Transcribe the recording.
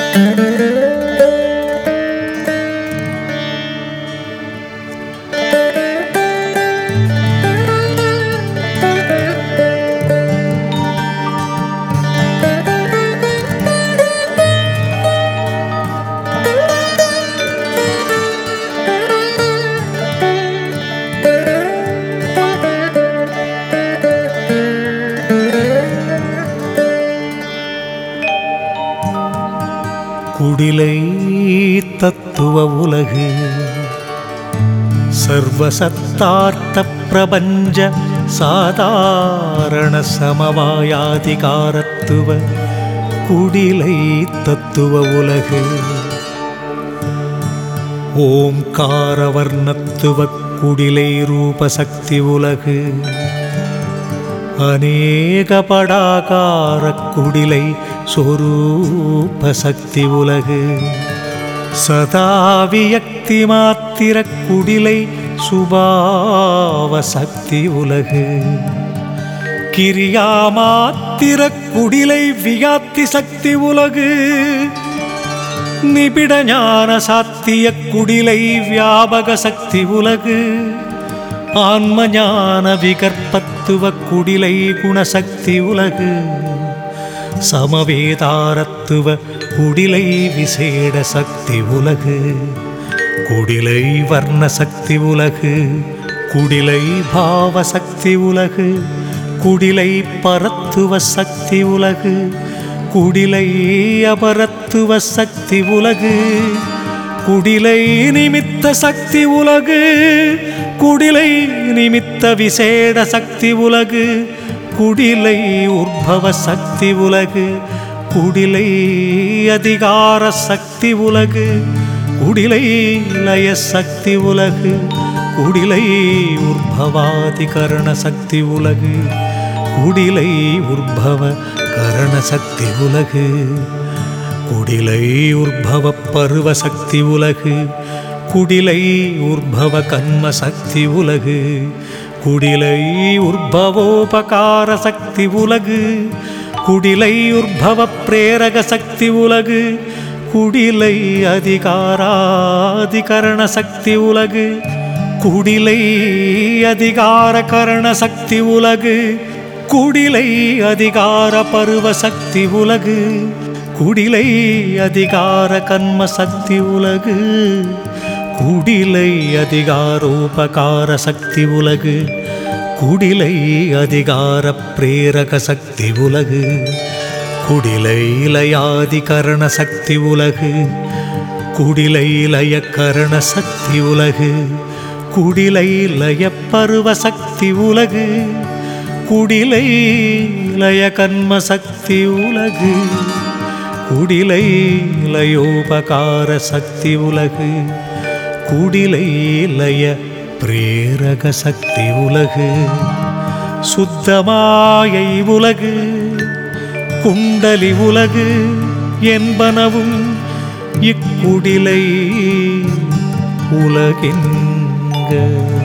குடிலை தத்துவ உலகு சர்வசத்தார்த்த பிரபஞ்ச சாதாரண சமவாயாதிகாரத்துவ குடிலை தத்துவ உலகு ஓம்கார வர்ணத்துவ குடிலை ரூபசக்தி உலகு அநேக படாகார குடிலை சொரூப சக்தி உலகு சதாவியக்தி மாத்திர குடிலை சுபாவ சக்தி உலகு கிரியா மாத்திர குடிலை வியாத்தி சக்தி உலகு நிபிட ஞான சாத்திய குடிலை வியாபக சக்தி உலகு ஆன்ம ஞான விகற்பத்துவ குடிலை குணசக்தி உலகு சமவேதாரத்துவ குடிலை விசேட சக்தி உலகு குடிலை வர்ண சக்தி உலகு குடிலை பாவ சக்தி உலகு குடிலை பரத்துவ சக்தி உலகு குடிலை அபரத்துவ சக்தி உலகு குடிலை நிமித்த சக்தி உலகு குடிலை நிமித்த விசேட சக்தி உலகு குடிலை உற்பவ சக்தி உலகு குடிலை அதிகார சக்தி உலகு குடிலை லய சக்தி உலகு குடிலை உற்பவாதிகரண சக்தி உலகு குடிலை உற்பவ கரண சக்தி உலகு குடிலை உற்பவ பருவ சக்தி உலகு குடிலை உற்பவ கன்ம சக்தி உலகு குடிலை உற்பவோபகார சக்தி உலகு குடிலை உற்பவ பிரேரக சக்தி உலகு குடிலை அதிகாராதிகரண சக்தி உலகு குடிலை அதிகார கரண சக்தி உலகு குடிலை அதிகார பருவ சக்தி உலகு குடிலை அதிகார கன்ம சக்தி உலகு குடிலை அதிகாரோபகார சக்தி உலகு குடிலை அதிகார பிரேரக சக்தி உலகு குடிலை லயாதிகரண சக்தி உலகு குடிலை லயக்கரண சக்தி உலகு குடிலை லய பருவ சக்தி உலகு குடிலை லய கன்ம சக்தி உலகு குடிலை லயோபகார சக்தி உலகு குடிலை லய பிரேரக சக்தி உலகு சுத்தமாயை உலகு குண்டலி உலகு என்பனவும் இக்குடிலை உலகின்க